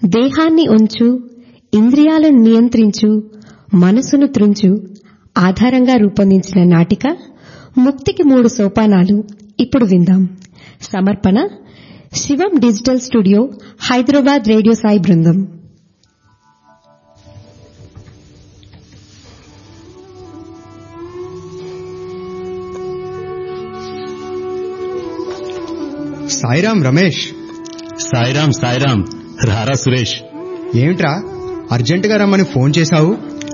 దేహాన్ని ఉంచు ఇంద్రియాలను నియంత్రించు మనసును త్రుంచు ఆధారంగా రూపొందించిన నాటిక ముక్తికి మూడు సోపానాలు ఇప్పుడు విందాం సమర్పణ Shivam digital studio Hyderabad radio Sai బృందం సాయిరాం రమేష్ సాయిరాం సాయిరాం రారా సురేష్ ఏమిట్రా అర్జెంటుగా రమ్మని ఫోన్ చేశావు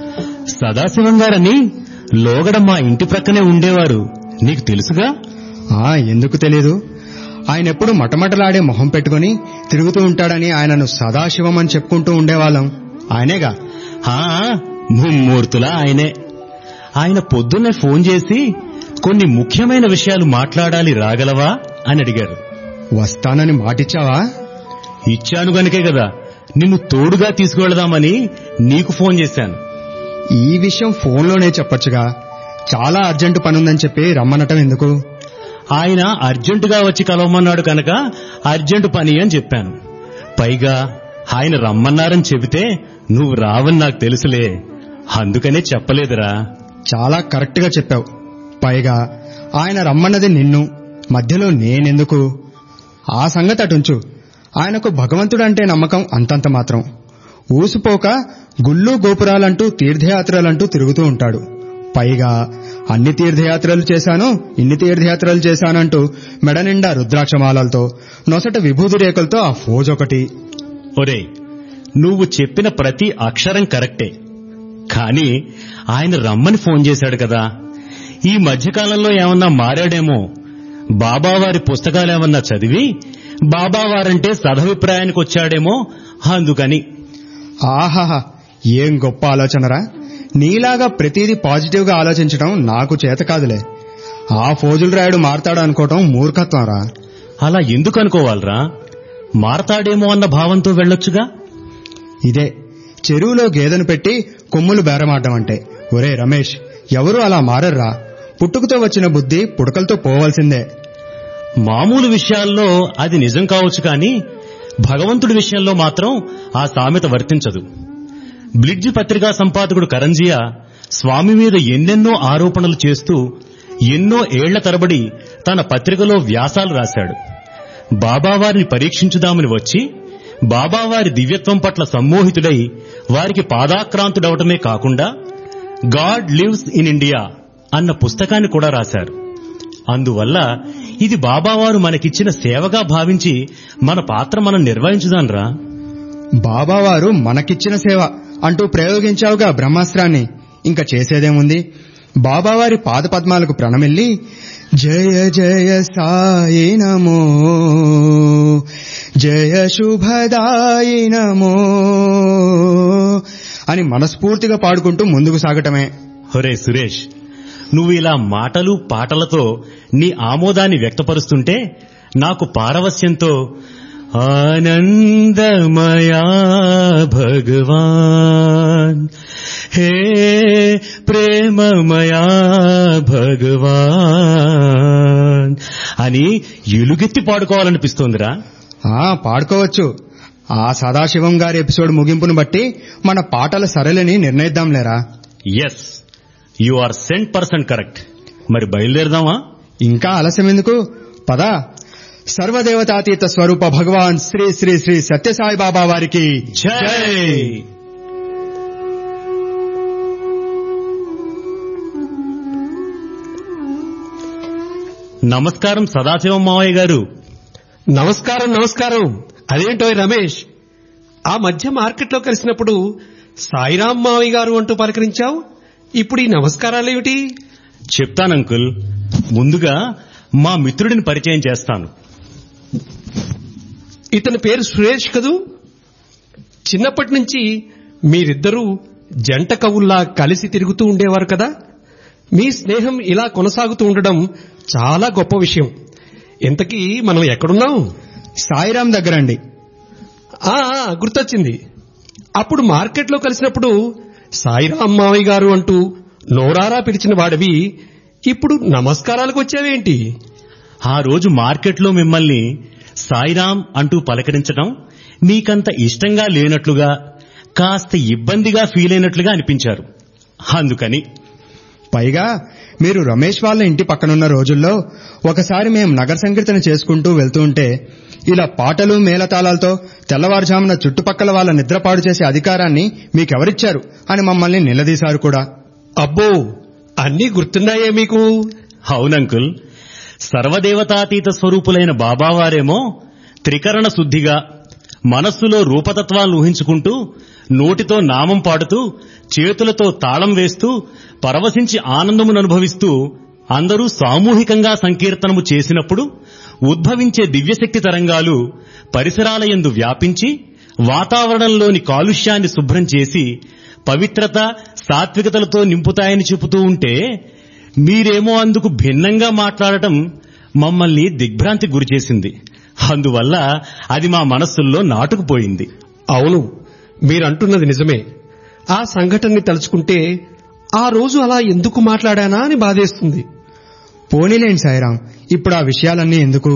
సదాశివం గారని లోగడ మా ఇంటి ప్రక్కనే ఉండేవారు నీకు తెలుసుగా ఆ ఎందుకు తెలీదు ఆయన ఎప్పుడు మటమటలాడే మొహం పెట్టుకుని తిరుగుతూ ఉంటాడని ఆయనను సదాశివం అని చెప్పుకుంటూ ఉండేవాళ్ళం ఆయనేగా హా ముమ్మూర్తులా ఆయనే ఆయన పొద్దున్నే ఫోన్ చేసి కొన్ని ముఖ్యమైన విషయాలు మాట్లాడాలి రాగలవా అని అడిగారు వస్తానని మాటిచ్చావా ఇచ్చాను గనుకే కదా నిన్ను తోడుగా తీసుకువెళదామని నీకు ఫోన్ చేశాను ఈ విషయం ఫోన్లోనే చెప్పొచ్చుగా చాలా అర్జెంటు పనుందని చెప్పి రమ్మనటం ఎందుకు ఆయన అర్జెంటుగా వచ్చి కలవమన్నాడు కనుక అర్జెంటు పని అని చెప్పాను పైగా ఆయన రమ్మన్నారని చెబితే నువ్వు రావని నాకు తెలుసులే అందుకనే చెప్పలేదురా చాలా కరెక్ట్ గా చెప్పావు పైగా ఆయన రమ్మన్నది నిన్ను మధ్యలో నేనెందుకు ఆ సంగతి అటుంచు ఆయనకు భగవంతుడంటే నమ్మకం అంతంత మాత్రం ఊసిపోక గుళ్ళు గోపురాలంటూ తీర్థయాత్రలంటూ తిరుగుతూ ఉంటాడు పైగా అన్ని తీర్థయాత్రలు చేశాను ఇన్ని తీర్థయాత్రలు చేశానంటూ మెడ నిండా రుద్రాక్షమాలలతో నొసట విభూది రేకులతో ఆ ఫోజొకటి ఒరే నువ్వు చెప్పిన ప్రతి అక్షరం కరెక్టే కానీ ఆయన రమ్మని ఫోన్ చేశాడు కదా ఈ మధ్యకాలంలో ఏమన్నా మారాడేమో బాబావారి పుస్తకాలేమన్నా చదివి బాబావారంటే సదభిప్రాయానికి వచ్చాడేమో అందుకని ఆహాహా ఏం గొప్ప ఆలోచనరా నీలాగా ప్రతిదీ పాజిటివ్ గా ఆలోచించడం నాకు చేత కాదులే ఆ ఫోజులు రాయుడు మారతాడు అనుకోవటం మూర్ఖత్వం రా అలా ఎందుకు అనుకోవాలరా మారతాడేమో అన్న భావంతో వెళ్ళొచ్చుగా ఇదే చెరువులో గేదెను పెట్టి కొమ్ములు బేరమాడడం అంటే ఒరే రమేష్ ఎవరు అలా మారర్రా పుట్టుకతో వచ్చిన బుద్ధి పుడకలతో పోవాల్సిందే మామూలు విషయాల్లో అది నిజం కావచ్చు కానీ భగవంతుడి విషయంలో మాత్రం ఆ సామెత వర్తించదు బ్లిడ్జ్ పత్రికా సంపాదకుడు కరంజియా స్వామి మీద ఎన్నెన్నో ఆరోపణలు చేస్తూ ఎన్నో ఏళ్ల తరబడి తన పత్రికలో వ్యాసాలు రాశాడు బాబావారిని పరీక్షించుదామని వచ్చి బాబావారి దివ్యత్వం పట్ల సమ్మోహితుడై వారికి పాదాక్రాంతుడవటమే కాకుండా గాడ్ లివ్స్ ఇన్ ఇండియా అన్న పుస్తకాన్ని కూడా రాశారు అందువల్ల ఇది బాబావారు మనకిచ్చిన సేవగా భావించి మన పాత్ర మనం నిర్వహించుదాన్రా బాబావారు మనకిచ్చిన సేవ అంటూ ప్రయోగించావుగా బ్రహ్మాస్త్రాన్ని ఇంకా చేసేదేముంది బాబావారి పాదపద్మాలకు ప్రణమిల్లి జయ జయ సాయి నమో జయ శుభదాయి నమో అని మనస్ఫూర్తిగా పాడుకుంటూ ముందుకు సాగటమే హొరే సురేష్ నువ్వు ఇలా మాటలు పాటలతో నీ ఆమోదాన్ని వ్యక్తపరుస్తుంటే నాకు పారవస్యంతో ఆనందమయా భగవాన్ హే ప్రేమమయా భగవాన్ అని ఎలుగెత్తి పాడుకోవాలనిపిస్తోందిరా ఆ పాడుకోవచ్చు ఆ సదాశివం గారి ఎపిసోడ్ ముగింపును బట్టి మన పాటల సరళిని నిర్ణయిద్దాంలేరా yes you are cent percent correct మరి బయలుదేరదామా ఇంకా ఆలస్యం ఎందుకు పద సర్వదేవతాతీత స్వరూప భగవాన్ శ్రీ శ్రీ శ్రీ సత్యసాయి బాబా వారికి జై నమస్కారం సదాశివం మావయ్య గారు నమస్కారం నమస్కారం అదేంటో రమేష్ ఆ మధ్య మార్కెట్లో కలిసినప్పుడు సాయిరాం మావయ్య గారు అంటూ పలకరించావు ఇప్పుడు ఈ నమస్కారాలేమిటి చెప్తాను అంకుల్ ముందుగా మా మిత్రుడిని పరిచయం చేస్తాను ఇతని పేరు సురేష్ కదూ చిన్నప్పటి నుంచి మీరిద్దరూ జంట కవుల్లా కలిసి తిరుగుతూ ఉండేవారు కదా మీ స్నేహం ఇలా కొనసాగుతూ ఉండడం చాలా గొప్ప విషయం ఇంతకీ మనం ఎక్కడున్నాం సాయిరాం దగ్గరండి ఆ ఆ, గుర్తొచ్చింది అప్పుడు మార్కెట్లో కలిసినప్పుడు సాయిరాం మావయ్య గారు అంటూ నోరారా పిలిచిన వాడివి ఇప్పుడు నమస్కారాలకు వచ్చావేంటి ఆ రోజు మార్కెట్లో మిమ్మల్ని సాయిరాం అంటూ పలకరించడం మీకంత ఇష్టంగా లేనట్లుగా కాస్త ఇబ్బందిగా ఫీల్ అయినట్లుగా అనిపించారు అందుకని పైగా మీరు రమేష్ వాళ్ళ ఇంటి పక్కనున్న రోజుల్లో ఒకసారి మేం నగర సంకీర్తన చేసుకుంటూ వెళ్తూ ఉంటే ఇలా పాటలు మేళతాళాలతో తెల్లవారుజామున చుట్టుపక్కల వాళ్ళ నిద్రపాడు చేసే అధికారాన్ని మీకెవరిచ్చారు అని మమ్మల్ని నిలదీశారు కూడా అబ్బో అన్నీ గుర్తున్నాయే మీకు అవునంకుల్ సర్వదేవతాతీత స్వరూపులైన బాబావారేమో త్రికరణ శుద్ధిగా మనస్సులో రూపతత్వాలను ఊహించుకుంటూ నోటితో నామం పాడుతూ చేతులతో తాళం వేస్తూ పరవశించి ఆనందమును అనుభవిస్తూ అందరూ సామూహికంగా సంకీర్తనము చేసినప్పుడు ఉద్భవించే దివ్యశక్తి తరంగాలు పరిసరాలయందు వ్యాపించి వాతావరణంలోని కాలుష్యాన్ని శుభ్రం చేసి పవిత్రత సాత్వికతలతో నింపుతాయని చెబుతూ ఉంటే మీరేమో అందుకు భిన్నంగా మాట్లాడటం మమ్మల్ని దిగ్భ్రాంతికి గురిచేసింది అందువల్ల అది మా మనస్సుల్లో నాటుకుపోయింది అవును మీరంటున్నది నిజమే ఆ సంఘటనని తలుచుకుంటే ఆ రోజు అలా ఎందుకు మాట్లాడానా అని బాధేస్తుంది పోనీలేండి సాయిరాం ఇప్పుడు ఆ విషయాలన్నీ ఎందుకు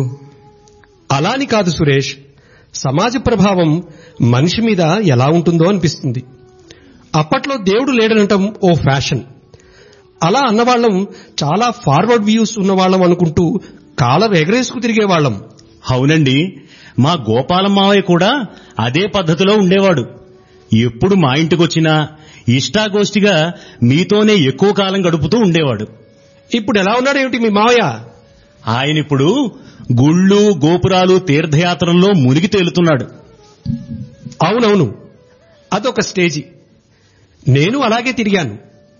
అలాని కాదు సురేష్ సమాజ ప్రభావం మనిషి మీద ఎలా ఉంటుందో అనిపిస్తుంది అప్పట్లో దేవుడు లేడనటం ఓ ఫ్యాషన్ అలా అన్నవాళ్లం చాలా ఫార్వర్డ్ వ్యూస్ ఉన్నవాళ్లం అనుకుంటూ కాలర్ ఎగరేసుకు తిరిగేవాళ్లం అవునండి మా గోపాలం మావయ్య కూడా అదే పద్ధతిలో ఉండేవాడు ఎప్పుడు మా ఇంటికొచ్చినా ఇష్టాగోష్ఠిగా మీతోనే ఎక్కువ కాలం గడుపుతూ ఉండేవాడు ఇప్పుడు ఎలా ఉన్నాడేమిటి మీ మావయ్య ఆయనిప్పుడు గుళ్ళు గోపురాలు తీర్థయాత్రల్లో మునిగి తేలుతున్నాడు అవునవును అదొక స్టేజి నేను అలాగే తిరిగాను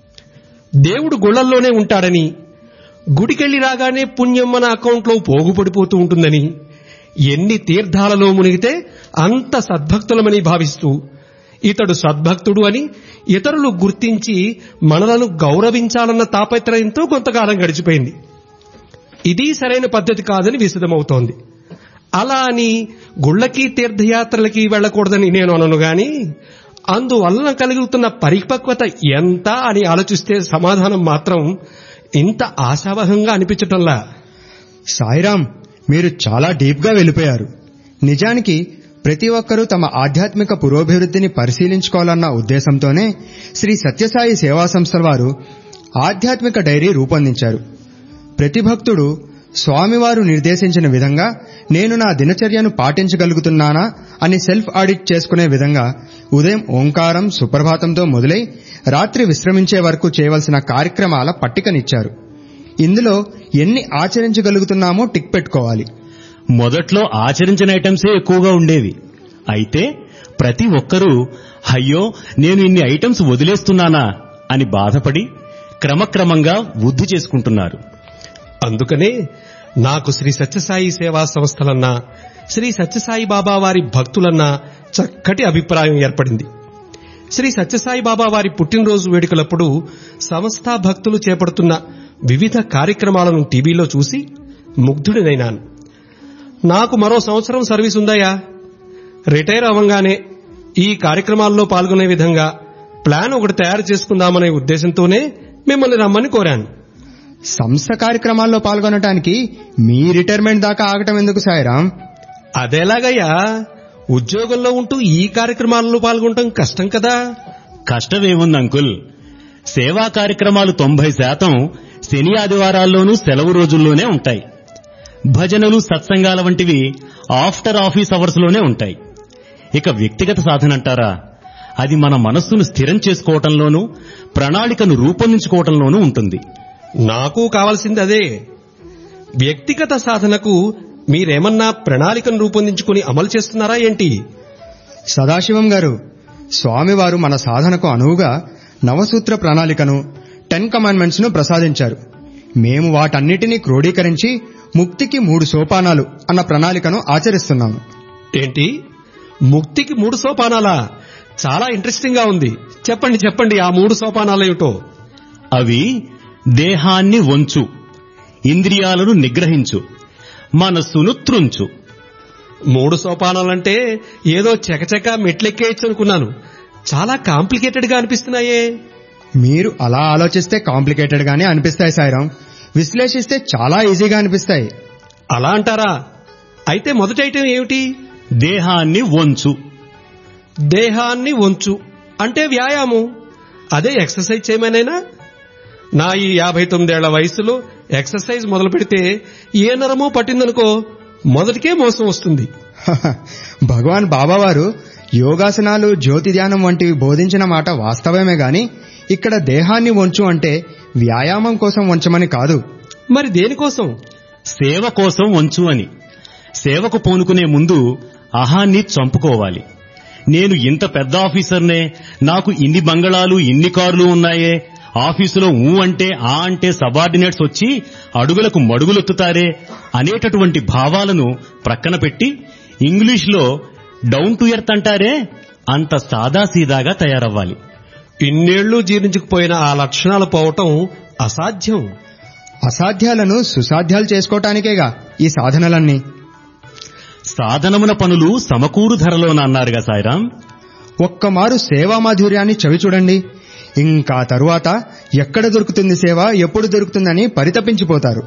దేవుడు గుళ్ళల్లోనే ఉంటాడని గుడికెళ్లి రాగానే పుణ్యం మన అకౌంట్లో పోగుపడిపోతూ ఉంటుందని ఎన్ని తీర్థాలలో మునిగితే అంత సద్భక్తులమని భావిస్తూ ఇతడు సద్భక్తుడు అని ఇతరులు గుర్తించి మనలను గౌరవించాలన్న తాపత్రయంతో కొంతకాలం గడిచిపోయింది ఇది సరైన పద్ధతి కాదని విశదమవుతోంది అలా అని గుళ్ళకి తీర్థయాత్రలకి వెళ్ళకూడదని నేను అనను గాని అందువలన కలుగుతున్న పరిపక్వత ఎంత అని ఆలోచిస్తే సమాధానం మాత్రం ఇంత ఆశావహంగా అనిపించటంలా సాయిరాం మీరు చాలా డీప్గా వెళ్ళిపోయారు నిజానికి ప్రతి ఒక్కరూ తమ ఆధ్యాత్మిక పురోభివృద్ధిని పరిశీలించుకోవాలన్న ఉద్దేశంతోనే శ్రీ సత్యసాయి సేవా సంస్థల వారు ఆధ్యాత్మిక డైరీ రూపొందించారు ప్రతి భక్తుడు స్వామివారు నిర్దేశించిన విధంగా నేను నా దినచర్యను పాటించగలుగుతున్నానా అని సెల్ఫ్ ఆడిట్ చేసుకునే విధంగా ఉదయం ఓంకారం సుప్రభాతంతో మొదలై రాత్రి విశ్రమించే వరకు చేయవలసిన కార్యక్రమాల పట్టికనిచ్చారు ఇందులో ఎన్ని ఆచరించగలుగుతున్నామో టిక్ పెట్టుకోవాలి మొదట్లో ఆచరించిన ఐటమ్సే ఎక్కువగా ఉండేవి అయితే ప్రతి ఒక్కరూ అయ్యో నేను ఇన్ని ఐటమ్స్ వదిలేస్తున్నానా అని బాధపడి క్రమక్రమంగా వృద్ధి చేసుకుంటున్నారు అందుకనే నాకు శ్రీ సత్యసాయి సేవా సంస్థలన్నా శ్రీ సత్యసాయి బాబా వారి భక్తులన్నా చక్కటి అభిప్రాయం ఏర్పడింది శ్రీ సత్యసాయి బాబా వారి పుట్టినరోజు వేడుకలప్పుడు సంస్థ భక్తులు చేపడుతున్న వివిధ కార్యక్రమాలను టీవీలో చూసి ముగ్ధుడినైనాను నాకు మరో సంవత్సరం సర్వీస్ ఉందయ్యా రిటైర్ అవ్వంగానే ఈ కార్యక్రమాల్లో పాల్గొనే విధంగా ప్లాన్ ఒకటి తయారు చేసుకుందామనే ఉద్దేశంతోనే మిమ్మల్ని రమ్మని కోరాను సంస్థ కార్యక్రమాల్లో పాల్గొనటానికి మీ రిటైర్మెంట్ దాకా ఆగటం ఎందుకు సాయిరాం అదేలాగయ్యా ఉద్యోగంలో ఉంటూ ఈ కార్యక్రమాలలో పాల్గొనటం కష్టం కదా కష్టమేముంది అంకుల్ సేవా కార్యక్రమాలు తొంభై శాతం శని ఆదివారాల్లోనూ సెలవు రోజుల్లోనే ఉంటాయి భజనలు సత్సంగాల వంటివి ఆఫ్టర్ ఆఫీస్ అవర్స్ లోనే ఉంటాయి ఇక వ్యక్తిగత సాధన అంటారా అది మన మనస్సును స్థిరం చేసుకోవటంలోనూ ప్రణాళికను రూపొందించుకోవటంలోనూ ఉంటుంది నాకు కావాల్సింది అదే వ్యక్తిగత సాధనకు మీరేమన్నా ప్రణాళికను రూపొందించుకుని అమలు చేస్తున్నారా ఏంటి సదాశివం గారు స్వామివారు మన సాధనకు అనువుగా నవసూత్ర ప్రణాళికను టెన్ కమాండ్మెంట్స్ ను ప్రసాదించారు మేము వాటన్నిటినీ క్రోడీకరించి ముక్తికి మూడు సోపానాలు అన్న ప్రణాళికను ఆచరిస్తున్నాము ఏంటి ముక్తికి మూడు సోపానాలా చాలా ఇంట్రెస్టింగ్ గా ఉంది చెప్పండి చెప్పండి ఆ మూడు సోపానాలేమిటో అవి దేహాన్ని వంచు ఇంద్రియాలను నిగ్రహించు మనస్సును త్రుంచు మూడు సోపానాలంటే ఏదో చకచక మెట్లెక్కేయచ్చు అనుకున్నాను చాలా కాంప్లికేటెడ్ గా అనిపిస్తున్నాయే మీరు అలా ఆలోచిస్తే కాంప్లికేటెడ్ గానే అనిపిస్తాయి సాయిరాం విశ్లేషిస్తే చాలా ఈజీగా అనిపిస్తాయి అలా అంటారా అయితే మొదటి ఐటెం ఏమిటి దేహాన్ని వంచు దేహాన్ని వంచు అంటే వ్యాయామం అదే ఎక్సర్సైజ్ చేయమనేనా నా ఈ యాభై తొమ్మిదేళ్ల వయసులో ఎక్సర్సైజ్ మొదలు పెడితే ఏ నరమో పట్టిందనుకో మొదటికే మోసం వస్తుంది భగవాన్ బాబావారు యోగాసనాలు జ్యోతి ధ్యానం వంటివి బోధించిన మాట వాస్తవమే గాని ఇక్కడ దేహాన్ని వంచు అంటే వ్యాయామం కోసం వంచమని కాదు మరి దేనికోసం సేవ కోసం వంచు అని సేవకు పూనుకునే ముందు అహాన్ని చంపుకోవాలి నేను ఇంత పెద్ద ఆఫీసర్నే నాకు ఇన్ని బంగళాలు ఇన్ని కార్లు ఉన్నాయే ఆఫీసులో ఊ అంటే ఆ అంటే సబార్డినేట్స్ వచ్చి అడుగులకు మడుగులొత్తుతారే అనేటటువంటి భావాలను ప్రక్కన పెట్టి ఇంగ్లీష్లో డౌన్ టు ఎర్త్ అంటారే అంత సాదాసీదాగా తయారవ్వాలి ఇన్నేళ్లు జీర్ణించుకుపోయిన ఆ లక్షణాలు పోవటం అసాధ్యం అసాధ్యాలను సుసాధ్యాలు చేసుకోవటానికేగా ఈ సాధనలన్నీ సాధనమున పనులు సమకూరు ధరలోన అన్నారుగా సాయిరాం ఒక్కమారు సేవా మాధుర్యాన్ని చవి చూడండి ఇంకా తరువాత ఎక్కడ దొరుకుతుంది సేవ ఎప్పుడు దొరుకుతుందని పరితపించిపోతారు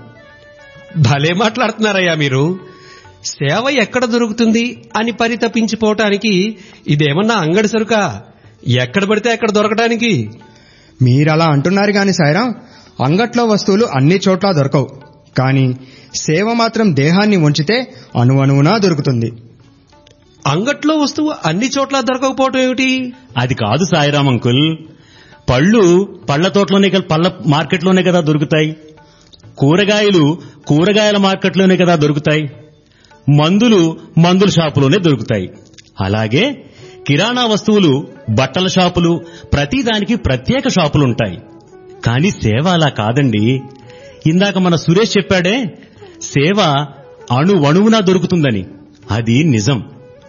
భలే మాట్లాడుతున్నారయ్యా మీరు సేవ ఎక్కడ దొరుకుతుంది అని పరితపించిపోవటానికి ఇదేమన్నా అంగడి సరుకా ఎక్కడ పడితే అక్కడ దొరకటానికి మీరలా అంటున్నారు గాని సాయిరాం అంగట్లో వస్తువులు అన్ని చోట్ల దొరకవు కానీ సేవ మాత్రం దేహాన్ని ఉంచితే అణువణువునా దొరుకుతుంది అంగట్లో వస్తువు అన్ని చోట్ల దొరకకపోవటం ఏమిటి అది కాదు సాయిరాం అంకుల్ పళ్ళు పళ్ళ తోటలోనే కదా పళ్ళ మార్కెట్లోనే కదా దొరుకుతాయి కూరగాయలు కూరగాయల మార్కెట్లోనే కదా దొరుకుతాయి మందులు మందుల షాపులోనే దొరుకుతాయి అలాగే కిరాణా వస్తువులు బట్టల షాపులు ప్రతిదానికి ప్రత్యేక షాపులుంటాయి కానీ సేవ అలా కాదండి ఇందాక మన సురేష్ చెప్పాడే సేవ అణు అణువునా దొరుకుతుందని అది నిజం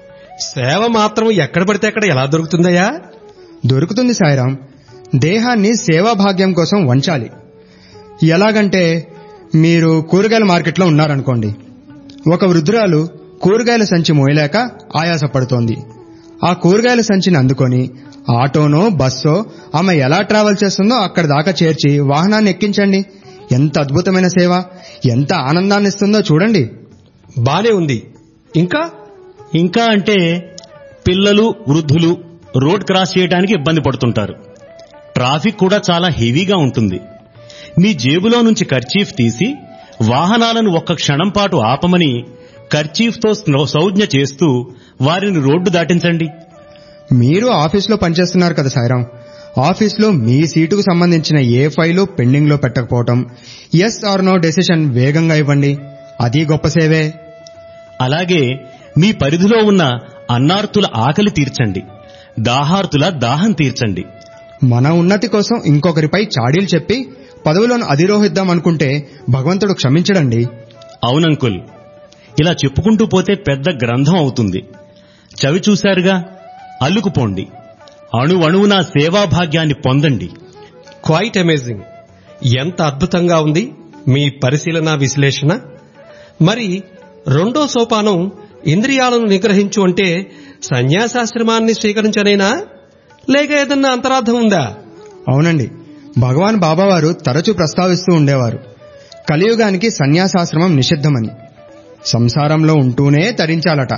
సేవ మాత్రం ఎక్కడ పడితే అక్కడ ఎలా దొరుకుతుందయ్యా దొరుకుతుంది సాయిరాం దేహాన్ని సేవా భాగ్యం కోసం వంచాలి ఎలాగంటే మీరు కూరగాయల మార్కెట్లో ఉన్నారనుకోండి ఒక వృద్ధురాలు కూరగాయల సంచి మోయలేక ఆయాసపడుతోంది ఆ కూరగాయల సంచిని అందుకొని ఆటోనో బస్సో ఆమె ఎలా ట్రావెల్ చేస్తుందో అక్కడ దాకా చేర్చి వాహనాన్ని ఎక్కించండి ఎంత అద్భుతమైన సేవ ఎంత ఆనందాన్ని ఇస్తుందో చూడండి బానే ఉంది ఇంకా ఇంకా అంటే పిల్లలు వృద్ధులు రోడ్ క్రాస్ చేయడానికి ఇబ్బంది పడుతుంటారు ట్రాఫిక్ కూడా చాలా హెవీగా ఉంటుంది మీ జేబులో నుంచి కర్చీఫ్ తీసి వాహనాలను ఒక్క క్షణం పాటు ఆపమని కర్చీఫ్తో సౌజ్ఞ చేస్తూ వారిని రోడ్డు దాటించండి మీరు ఆఫీస్లో పనిచేస్తున్నారు కదా సాయిరాం ఆఫీస్లో మీ సీటుకు సంబంధించిన ఏ ఫైలు పెండింగ్లో పెట్టకపోవటం ఎస్ ఆర్ నో డెసిషన్ వేగంగా ఇవ్వండి అది గొప్ప సేవే అలాగే మీ పరిధిలో ఉన్న అన్నార్తుల ఆకలి తీర్చండి దాహార్తుల దాహం తీర్చండి మన ఉన్నతి కోసం ఇంకొకరిపై చాడీలు చెప్పి పదవులను అధిరోహిద్దాం అనుకుంటే భగవంతుడు క్షమించడండి అవునంకుల్ ఇలా చెప్పుకుంటూ పోతే పెద్ద గ్రంథం అవుతుంది చవి చూశారుగా అల్లుకుపోండి అణువణువున సేవాభాగ్యాన్ని పొందండి క్వైట్ అమేజింగ్ ఎంత అద్భుతంగా ఉంది మీ పరిశీలన విశ్లేషణ మరి రెండో సోపానం ఇంద్రియాలను నిగ్రహించు అంటే సన్యాసాశ్రమాన్ని స్వీకరించనేనా లేక ఏదన్నా అంతరార్థం ఉందా అవునండి భగవాన్ బాబావారు తరచూ ప్రస్తావిస్తూ ఉండేవారు కలియుగానికి సన్యాసాశ్రమం నిషిద్ధమని సంసారంలో ఉంటూనే తరించాలట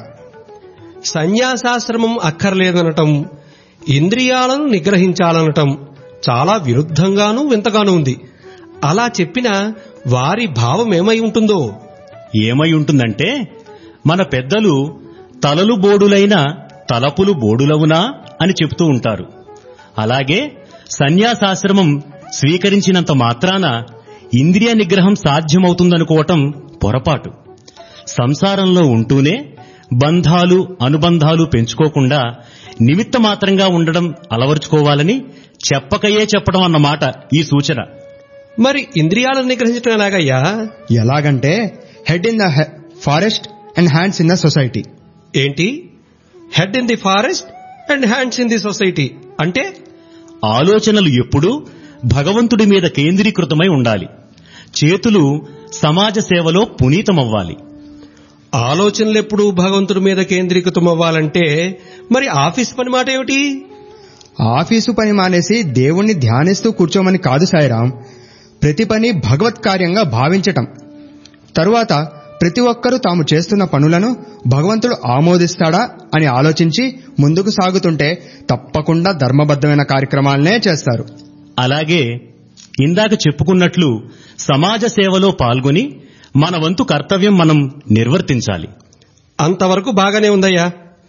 సన్యాసాశ్రమం అక్కర్లేదనటం ఇంద్రియాలను నిగ్రహించాలనటం చాలా విరుద్ధంగానూ వింతగానూ ఉంది అలా చెప్పిన వారి భావం ఏమై ఉంటుందో ఏమై ఉంటుందంటే మన పెద్దలు తలలు బోడులైన తలపులు బోడులవునా అని చెప్తూ ఉంటారు అలాగే సన్యాసాశ్రమం స్వీకరించినంత మాత్రాన ఇంద్రియ నిగ్రహం సాధ్యమవుతుందనుకోవటం పొరపాటు సంసారంలో ఉంటూనే బంధాలు అనుబంధాలు పెంచుకోకుండా నిమిత్త మాత్రంగా ఉండడం అలవరుచుకోవాలని చెప్పకయే చెప్పడం అన్నమాట ఈ సూచన మరి ఇంద్రియాలను నిగ్రహించడం ఎలాగయ్యా ఎలాగంటే head in the forest and hands in the society ఏంటి head in the forest and hands in the society అంటే ఆలోచనలు ఎప్పుడూ భగవంతుడి మీద కేంద్రీకృతమై ఉండాలి చేతులు సమాజ సేవలో పునీతమవ్వాలి ఆలోచనలెప్పుడు భగవంతుడి మీద కేంద్రీకృతం అవ్వాలంటే మరి ఆఫీస్ పని మాట ఏమిటి ఆఫీసు పని మానేసి దేవుణ్ణి ధ్యానిస్తూ కూర్చోమని కాదు సాయిరాం ప్రతి పని భగవత్ కార్యంగా భావించటం తరువాత ప్రతి ఒక్కరూ తాము చేస్తున్న పనులను భగవంతుడు ఆమోదిస్తాడా అని ఆలోచించి ముందుకు సాగుతుంటే తప్పకుండా ధర్మబద్ధమైన కార్యక్రమాలనే చేస్తారు అలాగే ఇందాక చెప్పుకున్నట్లు సమాజ సేవలో పాల్గొని మన వంతు కర్తవ్యం మనం నిర్వర్తించాలి అంతవరకు బాగానే ఉందయ్యా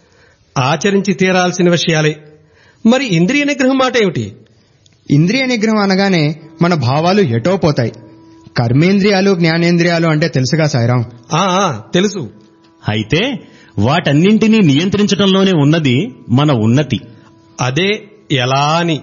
ఆచరించి తీరాల్సిన విషయాలే మరి ఇంద్రియ నిగ్రహం మాట ఏమిటి ఇంద్రియ నిగ్రహం అనగానే మన భావాలు ఎటో పోతాయి కర్మేంద్రియాలు జ్ఞానేంద్రియాలు అంటే తెలుసుగా సాయిరాం ఆ ఆ, తెలుసు అయితే వాటన్నింటినీ నియంత్రించడంలోనే ఉన్నది మన ఉన్నతి అదే ఎలా అని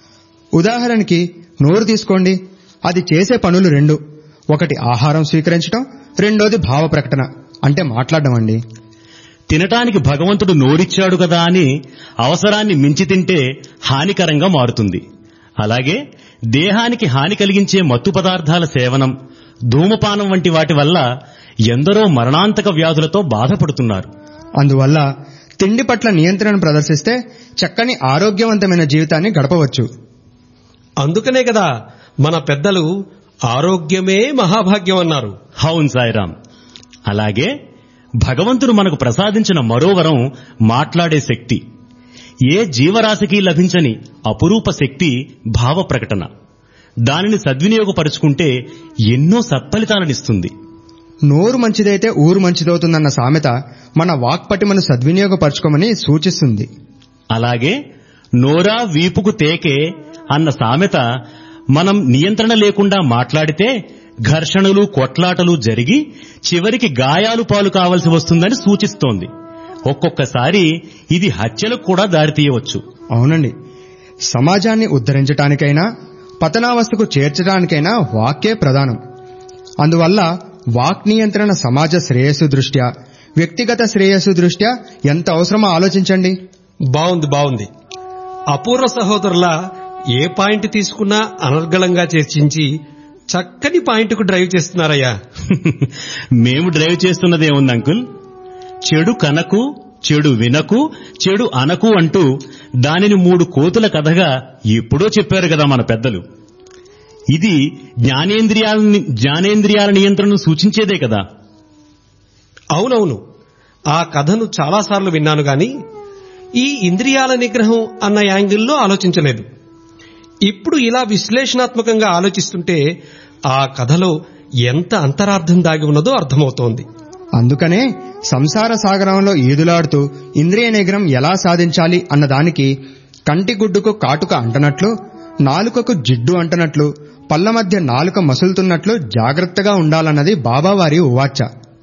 ఉదాహరణకి నోరు తీసుకోండి అది చేసే పనులు రెండు ఒకటి ఆహారం స్వీకరించడం రెండోది భావ ప్రకటన అంటే మాట్లాడడం అండి తినటానికి భగవంతుడు నోరిచ్చాడు కదా అని అవసరాన్ని మించి తింటే హానికరంగా మారుతుంది అలాగే దేహానికి హాని కలిగించే మత్తు పదార్థాల సేవనం ధూమపానం వంటి వాటి వల్ల ఎందరో మరణాంతక వ్యాధులతో బాధపడుతున్నారు అందువల్ల తిండి పట్ల నియంత్రణ ప్రదర్శిస్తే చక్కని ఆరోగ్యవంతమైన జీవితాన్ని గడపవచ్చు అందుకనే కదా మన పెద్దలు ఆరోగ్యమే మహాభాగ్యం అన్నారు హౌన్ సాయిరాం అలాగే భగవంతుడు మనకు ప్రసాదించిన మరో వరం మాట్లాడే శక్తి ఏ జీవరాశికి లభించని అపురూప శక్తి భావ ప్రకటన దానిని సద్వినియోగపరుచుకుంటే ఎన్నో సత్ఫలితాలనిస్తుంది నోరు మంచిదైతే ఊరు మంచిదవుతుందన్న సామెత మన వాక్పటిమను సద్వినియోగపరచుకోమని సూచిస్తుంది అలాగే నోరా వీపుకు తేకే అన్న సామెత మనం నియంత్రణ లేకుండా మాట్లాడితే ఘర్షణలు కొట్లాటలు జరిగి చివరికి గాయాలు పాలు కావలసి వస్తుందని సూచిస్తోంది ఒక్కొక్కసారి ఇది హత్యలకు కూడా దారితీయవచ్చు అవునండి సమాజాన్ని ఉద్ధరించటానికైనా పతనావస్థకు చేర్చడానికైనా వాక్యే ప్రధానం అందువల్ల వాక్ నియంత్రణ సమాజ శ్రేయస్సు దృష్ట్యా వ్యక్తిగత శ్రేయస్సు దృష్ట్యా ఎంత అవసరమో ఆలోచించండి బావుంది బావుంది అపూర్వ సహోదరుల ఏ పాయింట్ తీసుకున్నా అనర్గళంగా చర్చించి చక్కని పాయింట్కు డ్రైవ్ చేస్తున్నారయ్యా మేము డ్రైవ్ చేస్తున్నదేముంది అంకుల్ చెడు కనకు చెడు వినకు చెడు అనకు అంటూ దానిని మూడు కోతుల కథగా ఎప్పుడో చెప్పారు కదా మన పెద్దలు ఇది జ్ఞానేంద్రియాల జ్ఞానేంద్రియాల నియంత్రణను సూచించేదే కదా అవునవును ఆ కథను చాలాసార్లు విన్నాను గాని ఈ ఇంద్రియాల నిగ్రహం అన్న యాంగిల్లో ఆలోచించలేదు ఇప్పుడు ఇలా విశ్లేషణాత్మకంగా ఆలోచిస్తుంటే ఆ కథలో ఎంత అంతరార్థం దాగి ఉన్నదో అర్థమవుతోంది అందుకనే సంసార సాగరంలో ఈదులాడుతూ ఇంద్రియ నిగ్రహం ఎలా సాధించాలి అన్నదానికి కంటి గుడ్డుకు కాటుక అంటనట్లు నాలుకకు జిడ్డు అంటనట్లు పళ్ళ మధ్య నాలుక మసులుతున్నట్లు జాగ్రత్తగా ఉండాలన్నది బాబావారి ఉవాచ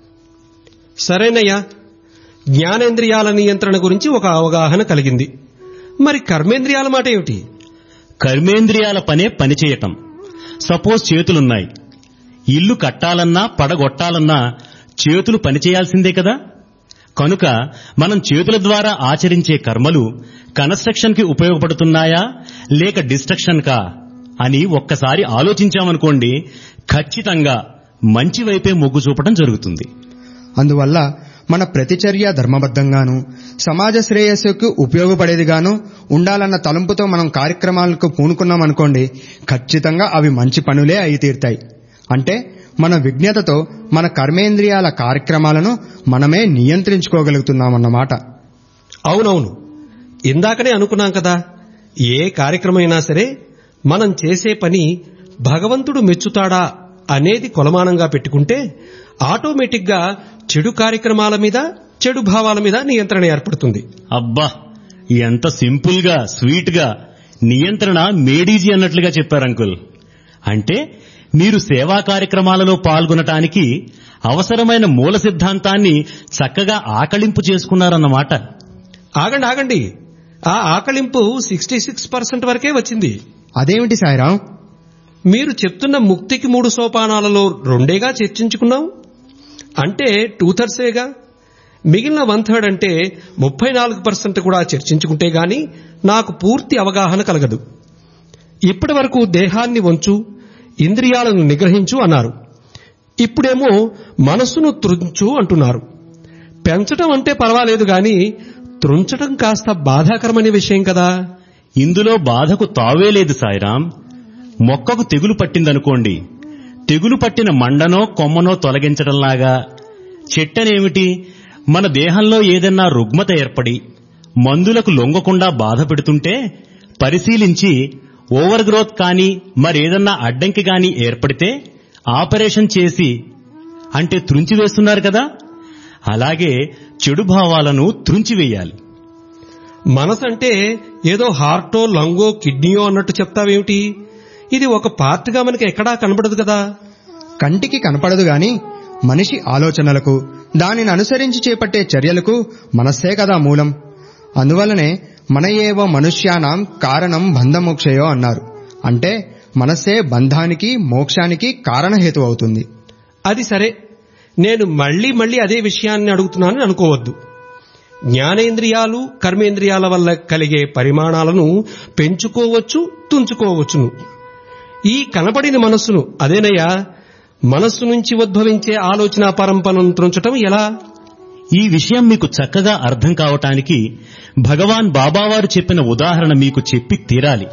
సరేనయ్యా జ్ఞానేంద్రియాల నియంత్రణ గురించి ఒక అవగాహన కలిగింది మరి కర్మేంద్రియాల మాట ఏమిటి కర్మేంద్రియాల పనే పనిచేయటం సపోజ్ చేతులున్నాయి ఇల్లు కట్టాలన్నా పడగొట్టాలన్నా చేతులు పనిచేయాల్సిందే కదా కనుక మనం చేతుల ద్వారా ఆచరించే కర్మలు కన్స్ట్రక్షన్ కి ఉపయోగపడుతున్నాయా లేక డిస్ట్రక్షన్ కా అని ఒక్కసారి ఆలోచించామనుకోండి ఖచ్చితంగా మంచి వైపే మొగ్గు చూపడం జరుగుతుంది అందువల్ల మన ప్రతిచర్య ధర్మబద్ధంగాను సమాజ శ్రేయస్సుకు ఉపయోగపడేదిగాను ఉండాలన్న తలంపుతో మనం కార్యక్రమాలకు పూనుకున్నామనుకోండి ఖచ్చితంగా అవి మంచి పనులే అయి తీరుతాయి అంటే మన విజ్ఞతతో మన కర్మేంద్రియాల కార్యక్రమాలను మనమే నియంత్రించుకోగలుగుతున్నామన్నమాట అవునవును ఇందాకనే అనుకున్నాం కదా ఏ కార్యక్రమైనా సరే మనం చేసే పని భగవంతుడు మెచ్చుతాడా అనేది కొలమానంగా పెట్టుకుంటే ఆటోమేటిక్గా చెడు కార్యక్రమాల మీద చెడు భావాల మీద నియంత్రణ ఏర్పడుతుంది అబ్బా ఎంత సింపుల్ గా స్వీట్ గా నియంత్రణ మేడీజీ అన్నట్లుగా చెప్పారు అంకుల్ అంటే మీరు సేవా కార్యక్రమాలలో పాల్గొనటానికి అవసరమైన మూల సిద్ధాంతాన్ని చక్కగా ఆకళింపు చేసుకున్నారన్నమాట ఆగండి ఆగండి ఆ ఆకలింపు సిక్స్టీ సిక్స్ పర్సెంట్ వరకే వచ్చింది అదేమిటి సాయిరాం మీరు చెప్తున్న ముక్తికి మూడు సోపానాలలో రెండేగా చర్చించుకున్నాం అంటే టూ థర్డ్సేగా మిగిలిన వన్ థర్డ్ అంటే ముప్పై నాలుగు పర్సెంట్ కూడా చర్చించుకుంటే గాని నాకు పూర్తి అవగాహన కలగదు ఇప్పటి వరకు దేహాన్ని వంచు ఇంద్రియాలను నిగ్రహించు అన్నారు ఇప్పుడేమో మనస్సును త్రుంచు అంటున్నారు పెంచటం అంటే పర్వాలేదు గాని త్రుంచటం కాస్త బాధాకరమైన విషయం కదా ఇందులో బాధకు తావే లేదు సాయిరాం మొక్కకు తెగులు పట్టిందనుకోండి తెగులు పట్టిన మండనో కొమ్మనో తొలగించడంలాగా చెట్టనేమిటి మన దేహంలో ఏదన్నా రుగ్మత ఏర్పడి మందులకు లొంగకుండా బాధ పెడుతుంటే పరిశీలించి ఓవర్ గ్రోత్ కానీ మరేదన్నా అడ్డంకి కానీ ఏర్పడితే ఆపరేషన్ చేసి అంటే త్రుంచివేస్తున్నారు కదా అలాగే చెడు భావాలను త్రుంచివేయాలి మనసంటే ఏదో హార్టో లంగో కిడ్నీయో అన్నట్టు చెప్తావేమిటి ఇది ఒక పార్ట్గా మనకి ఎక్కడా కనబడదు కదా కంటికి కనపడదు గాని మనిషి ఆలోచనలకు దానిని అనుసరించి చేపట్టే చర్యలకు మనస్సే కదా మూలం అందువలనే మన ఏవ మనుష్యానాం కారణం బంధమోక్షయో అన్నారు అంటే మనస్సే బంధానికి మోక్షానికి కారణహేతు అవుతుంది అది సరే నేను మళ్ళీ మళ్ళీ అదే విషయాన్ని అడుగుతున్నానని అనుకోవద్దు జ్ఞానేంద్రియాలు కర్మేంద్రియాల వల్ల కలిగే పరిమాణాలను పెంచుకోవచ్చు తుంచుకోవచ్చును ఈ కనబడిన మనస్సును అదేనయ్యా మనస్సు నుంచి ఉద్భవించే ఆలోచన పరంపరను త్రుంచటం ఎలా ఈ విషయం మీకు చక్కగా అర్థం కావటానికి భగవాన్ బాబావారు చెప్పిన ఉదాహరణ మీకు చెప్పి తీరాలి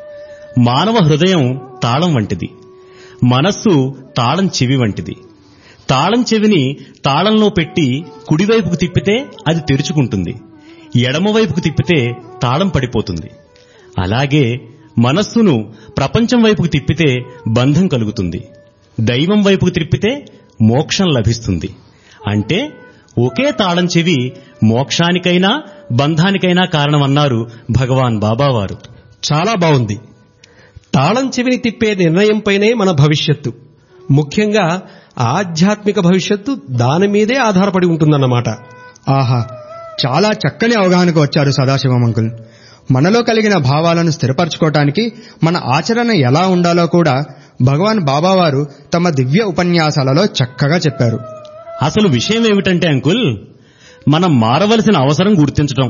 మానవ హృదయం తాళం వంటిది మనస్సు తాళం చెవి వంటిది తాళం చెవిని తాళంలో పెట్టి కుడివైపుకు తిప్పితే అది తెరుచుకుంటుంది ఎడమవైపుకు తిప్పితే తాళం పడిపోతుంది అలాగే మనస్సును ప్రపంచం వైపుకు తిప్పితే బంధం కలుగుతుంది దైవం వైపుకు తిప్పితే మోక్షం లభిస్తుంది అంటే ఒకే తాళం చెవి మోక్షానికైనా బంధానికైనా కారణమన్నారు భగవాన్ బాబావారు చాలా బాగుంది తాళం చెవిని తిప్పే నిర్ణయంపైనే మన భవిష్యత్తు ముఖ్యంగా ఆధ్యాత్మిక భవిష్యత్తు దాని మీదే ఆధారపడి ఉంటుందన్నమాట ఆహా చాలా చక్కని అవగాహనకు వచ్చారు సదాశివం అంకుల్ మనలో కలిగిన భావాలను స్థిరపరచుకోవటానికి మన ఆచరణ ఎలా ఉండాలో కూడా భగవాన్ బాబావారు తమ దివ్య ఉపన్యాసాలలో చక్కగా చెప్పారు అసలు విషయం ఏమిటంటే అంకుల్ మనం మారవలసిన అవసరం గుర్తించటం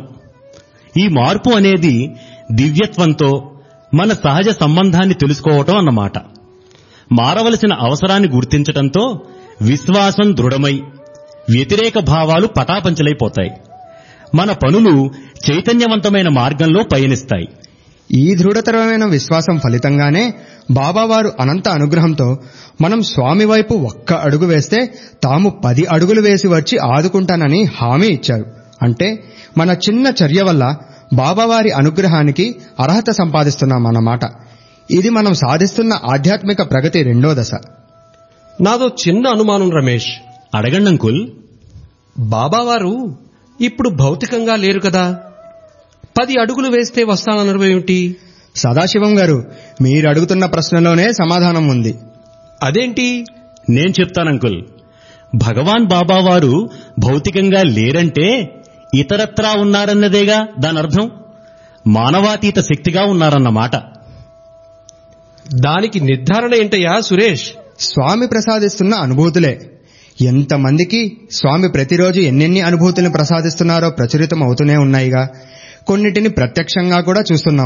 ఈ మార్పు అనేది దివ్యత్వంతో మన సహజ సంబంధాన్ని తెలుసుకోవటం అన్నమాట మారవలసిన అవసరాన్ని గుర్తించటంతో విశ్వాసం దృఢమై వ్యతిరేక భావాలు పటాపంచలైపోతాయి మన పనులు చైతన్యవంతమైన మార్గంలో పయనిస్తాయి ఈ దృఢతరమైన విశ్వాసం ఫలితంగానే బాబావారు అనంత అనుగ్రహంతో మనం స్వామి వైపు ఒక్క అడుగు వేస్తే తాము పది అడుగులు వేసి వచ్చి ఆదుకుంటానని హామీ ఇచ్చారు అంటే మన చిన్న చర్య వల్ల బాబావారి అనుగ్రహానికి అర్హత సంపాదిస్తున్నామన్నమాట ఇది మనం సాధిస్తున్న ఆధ్యాత్మిక ప్రగతి రెండో దశ నాదో చిన్న అనుమానం రమేష్ అడగండి అంకుల్ బాబావారు ఇప్పుడు భౌతికంగా లేరు కదా పది అడుగులు వేస్తే వస్తానన్నారు ఏమిటి సదాశివం గారు మీరు అడుగుతున్న ప్రశ్నలోనే సమాధానం ఉంది అదేంటి నేను చెప్తాను అంకుల్ భగవాన్ బాబా వారు భౌతికంగా లేరంటే ఇతరత్రా ఉన్నారన్నదేగా దాని అర్థం మానవాతీత శక్తిగా ఉన్నారన్నమాట దానికి నిర్ధారణ ఏంటయ్యా సురేష్ స్వామి ప్రసాదిస్తున్న అనుభూతులే ఎంతమందికి స్వామి ప్రతిరోజు ఎన్నెన్ని అనుభూతులను ప్రసాదిస్తున్నారో ప్రచురితం అవుతూనే ఉన్నాయిగా కొన్నిటిని ప్రత్యక్షంగా కూడా చూస్తున్నాం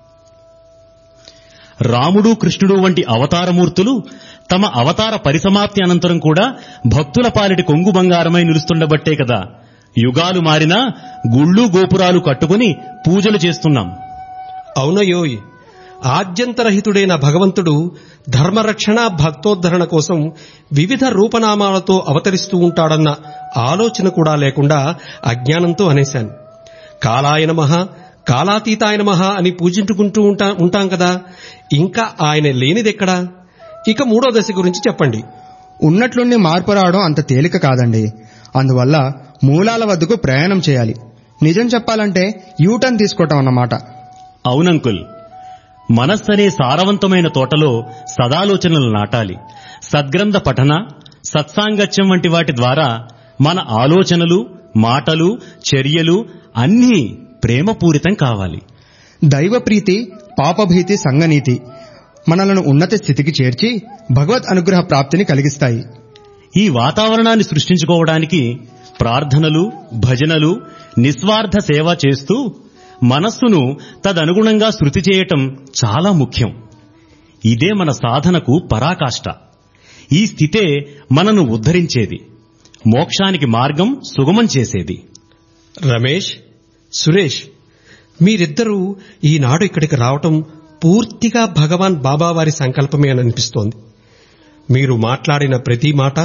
రాముడు కృష్ణుడు వంటి అవతారమూర్తులు తమ అవతార పరిసమాప్తి అనంతరం కూడా భక్తుల పాలిటి కొంగు బంగారమై నిలుస్తుండబట్టే కదా యుగాలు మారినా గుళ్ళు గోపురాలు కట్టుకుని పూజలు చేస్తున్నాం అవునయోయ్ ఆద్యంతరహితుడైన భగవంతుడు ధర్మరక్షణ భక్తోద్ధరణ కోసం వివిధ రూపనామాలతో అవతరిస్తూ ఉంటాడన్న ఆలోచన కూడా లేకుండా అజ్ఞానంతో అనేశాను కాలాయ నమః కాలాతీతాయ నమః అని పూజించుకుంటూ ఉంటా ఉంటాం కదా ఇంకా ఆయన లేనిదెక్కడా ఇక మూడో దశ గురించి చెప్పండి ఉన్నట్లుండి మార్పు రావడం అంత తేలిక కాదండి అందువల్ల మూలాల వద్దకు ప్రయాణం చేయాలి నిజం చెప్పాలంటే యూటర్న్ తీసుకోవటం అన్నమాట అవునంకుల్ మనస్సనే సారవంతమైన తోటలో సదాలోచనలు నాటాలి సద్గ్రంథ పఠన సత్సాంగత్యం వంటి వాటి ద్వారా మన ఆలోచనలు మాటలు చర్యలు అన్నీ ప్రేమపూరితం కావాలి దైవ ప్రీతి పాపభీతి సంగనీతి మనలను ఉన్నత స్థితికి చేర్చి భగవత్ అనుగ్రహ ప్రాప్తిని కలిగిస్తాయి ఈ వాతావరణాన్ని సృష్టించుకోవడానికి ప్రార్థనలు భజనలు నిస్వార్థ సేవ చేస్తూ మనస్సును తదనుగుణంగా శృతి చేయటం చాలా ముఖ్యం ఇదే మన సాధనకు పరాకాష్ట ఈ స్థితే మనను ఉద్ధరించేది మోక్షానికి మార్గం సుగమం చేసేది రమేష్ సురేష్ మీరిద్దరూ ఈనాడు ఇక్కడికి రావటం పూర్తిగా భగవాన్ బాబావారి సంకల్పమే అని అనిపిస్తోంది మీరు మాట్లాడిన ప్రతి మాట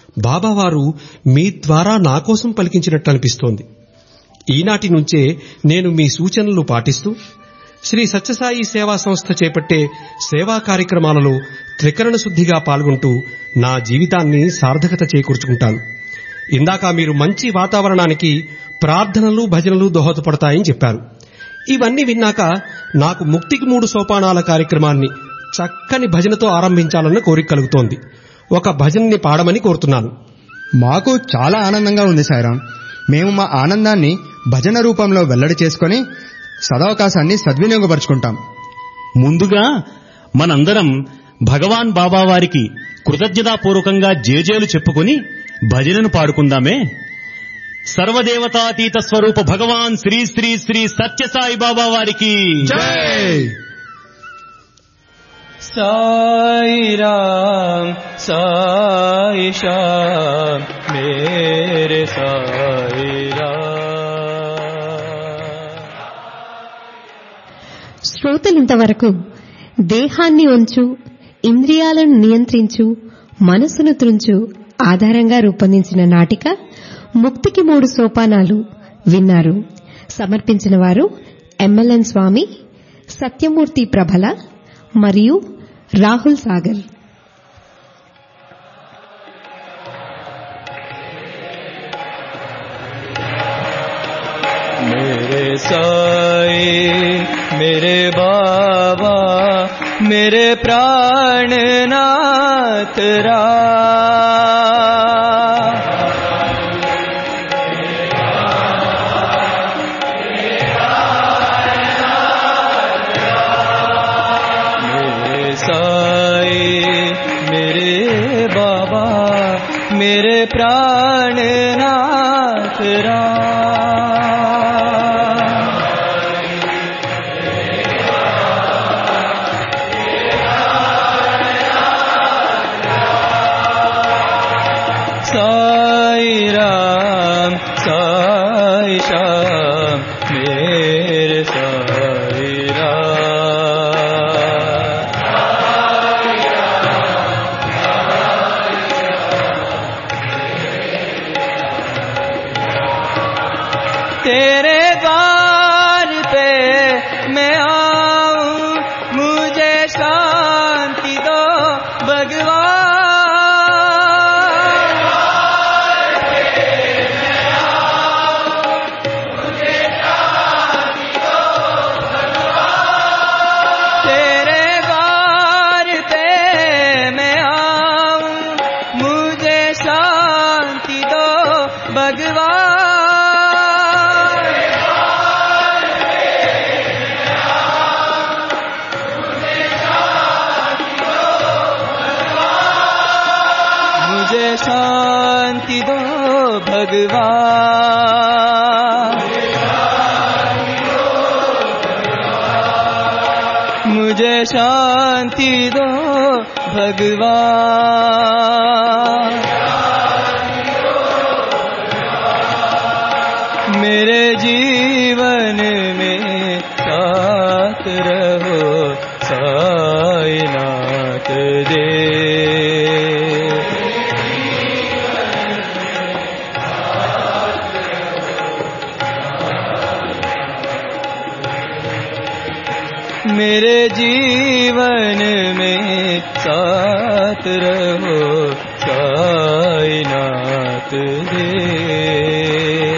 బాబావారు మీ ద్వారా నా కోసం పలికించినట్లు అనిపిస్తోంది ఈనాటి నుంచే నేను మీ సూచనలు పాటిస్తూ శ్రీ సత్యసాయి సేవా సంస్థ చేపట్టే సేవా కార్యక్రమాలలో త్రికరణ శుద్ధిగా పాల్గొంటూ నా జీవితాన్ని సార్థకత చేకూర్చుకుంటాను ఇందాక మీరు మంచి వాతావరణానికి ప్రార్థనలు భజనలు దోహదపడతాయని చెప్పారు ఇవన్నీ విన్నాక నాకు ముక్తికి మూడు సోపానాల కార్యక్రమాన్ని చక్కని భజనతో ఆరంభించాలన్న కోరిక కలుగుతోంది ఒక భజనని పాడమని కోరుతున్నాను మాకు చాలా ఆనందంగా ఉంది సాయిరాం మేము మా ఆనందాన్ని భజన రూపంలో వెల్లడి చేసుకొని సదవకాశాన్ని సద్వినియోగపరుచుకుంటాం ముందుగా మనందరం భగవాన్ బాబా వారికి కృతజ్ఞతాపూర్వకంగా జేజేలు చెప్పుకొని భజనను పాడుకుందామే సర్వదేవతాతీత స్వరూప భగవాన్ శ్రీ శ్రీ శ్రీ సత్యసాయి బాబా వారికి साई राम साई श्याम मेरे साई राम శ్రోతలింతవరకు దేహాన్ని ఉంచు ఇంద్రియాలను నియంత్రించు మనసును త్రుంచు ఆధారంగా రూపొందించిన నాటిక ముక్తికి మూడు సోపానాలు విన్నారు సమర్పించిన వారు ఎమ్మెల్యన్ స్వామి సత్యమూర్తి ప్రభల మరియు రాహుల్ సాగర్ मेरे साई मेरे बाबा मेरे प्राणनाथ रा मेरे साई मेरे बाबा मेरे प्राणनाथ रा साई राम साई श्याम मेरे साई राम तेरे द्वार पे मैं आऊं मुझे शांति दो भगवान तेरे द्वार पे मैं आऊं मुझे शांति दो भगवान मुझे शांति दो भगवान मुझे शांति दो भगवान मेरे जीवन में साथ रहो साईनाथ दे मेरे जीवन में साथ रहो साईनाथ दे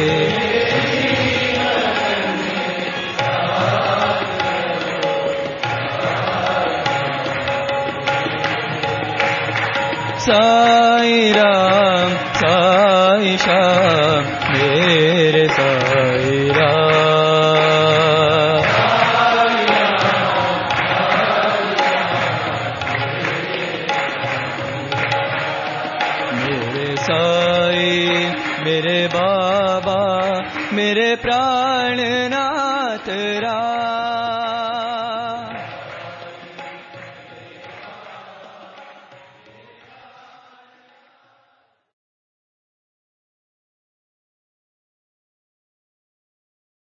साई राम साई श्याम मेरे साई राम मेरे साई मेरे बाबा मेरे प्राणनाथ रा